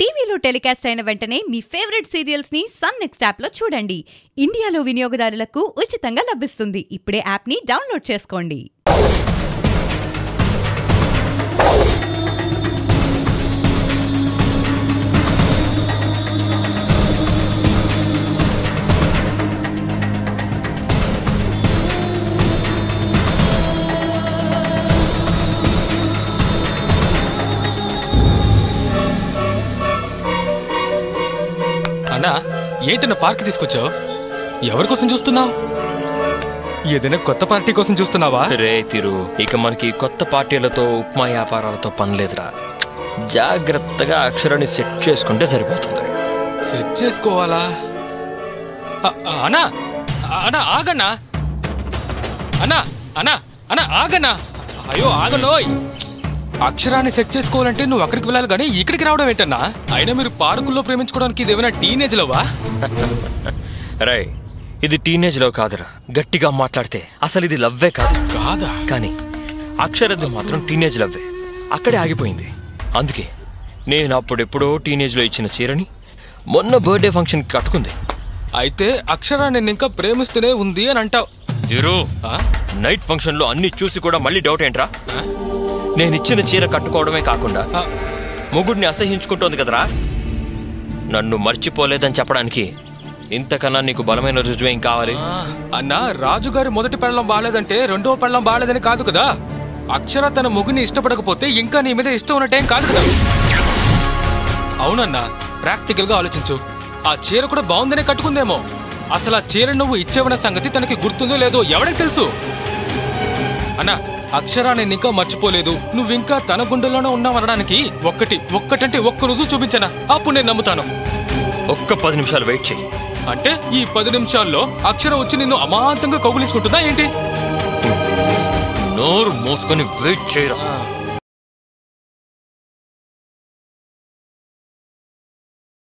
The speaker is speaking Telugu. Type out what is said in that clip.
టీవీలో టెలికాస్ట్ అయిన వెంటనే మీ ఫేవరెట్ సీరియల్స్ ని సన్ నెక్స్ట్ యాప్ లో చూడండి ఇండియాలో వినియోగదారులకు ఉచితంగా లభిస్తుంది ఇప్పుడే యాప్ ని డౌన్లోడ్ చేసుకోండి అన్నా ఏంటన్నా పార్క్ తీసుకొచ్చావు ఎవరి కోసం చూస్తున్నావు ఏదైనా కొత్త పార్టీ కోసం చూస్తున్నావా రే తిరు ఇక మనకి కొత్త పార్టీలతో ఉప్మా వ్యాపారాలతో పని లేదురా జాగ్రత్తగా అక్షరాన్ని సెట్ చేసుకుంటే సరిపోతుంది సెట్ చేసుకోవాలా అ- అన్నా అన్నా ఆగన్నా అన్నా అన్నా అన్నా ఆగన్నా అయ్యో ఆగలోయ్ అక్షరాన్ని సెట్ చేసుకోవాలంటే నువ్వు అక్కడికి వెళ్ళాలి కానీ ఇక్కడికి రావడం ఏంటన్నా అయినా మీరు పార్కుల్లో ప్రేమించుకోవడానికి ఇది ఏమైనా టీనేజ్ లోవా రే ఇది టీనేజ్ లో కాదురా గట్టిగా మాట్లాడితే అసలు ఇది లవ్వే కాదు కాదా కానీ అక్షరది మాత్రం టీనేజ్ లవ్వే అక్కడే ఆగిపోయింది అందుకే నేను అప్పుడెప్పుడో టీనేజ్ లో ఇచ్చిన చీరని మొన్న బర్త్డే ఫంక్షన్ కట్టుకుంది అయితే అక్షరా నేను ఇంకా ప్రేమిస్తూనే ఉంది అని అంటావు తిరు ఆ? నైట్ ఫంక్షన్ లో అన్ని చూసి కూడా మళ్ళీ డౌట్ ఏంట్రా నేను ఇచ్చిన చీర కట్టుకోవడమే కాకుండా ఆ, మొగుడిని అసహించుకుంటోంది కదరా నన్ను మర్చిపోలేదని చెప్పడానికి ఇంతకన్నా నీకు బలమైన రుజువేం కావాలి ఆ, అన్నా రాజుగారి మొదటి పెళ్ళం బాలేదంటే రెండో పెళ్ళం బాలేదని కాదు కదా అక్షర తన ముగ్గుని ఇష్టపడకపోతే ఇంకా నీ మీద ఇష్టం ఉన్నట్టేం కాదు కదా అవునన్నా ప్రాక్టికల్ గా ఆలోచించు ఆ చీర కూడా బాగుందనే కట్టుకుందేమో అసలు ఆ చీర నువ్వు ఇచ్చేవన్న సంగతి తనకి గుర్తుందో లేదో ఎవరికి తెలుసు అన్నా అక్షరా నేను ఇంకా మర్చిపోలేదు నువ్వు ఇంకా తన గుండెల్లోనే ఉన్నావనడానికి ఒక్కటి ఒక్కటంటే ఒక్క రుజువు చూపించనా అప్పుడు నేను నమ్ముతాను ఒక్క పది నిమిషాలు వెయిట్ చేయి అంటే ఈ పది నిమిషాల్లో అక్షర వచ్చి నిన్ను అమాంతంగా కౌగులించుకుంటుందా ఏంటి నోరు మూసుకొని వెయిట్ చేయరా ఆ,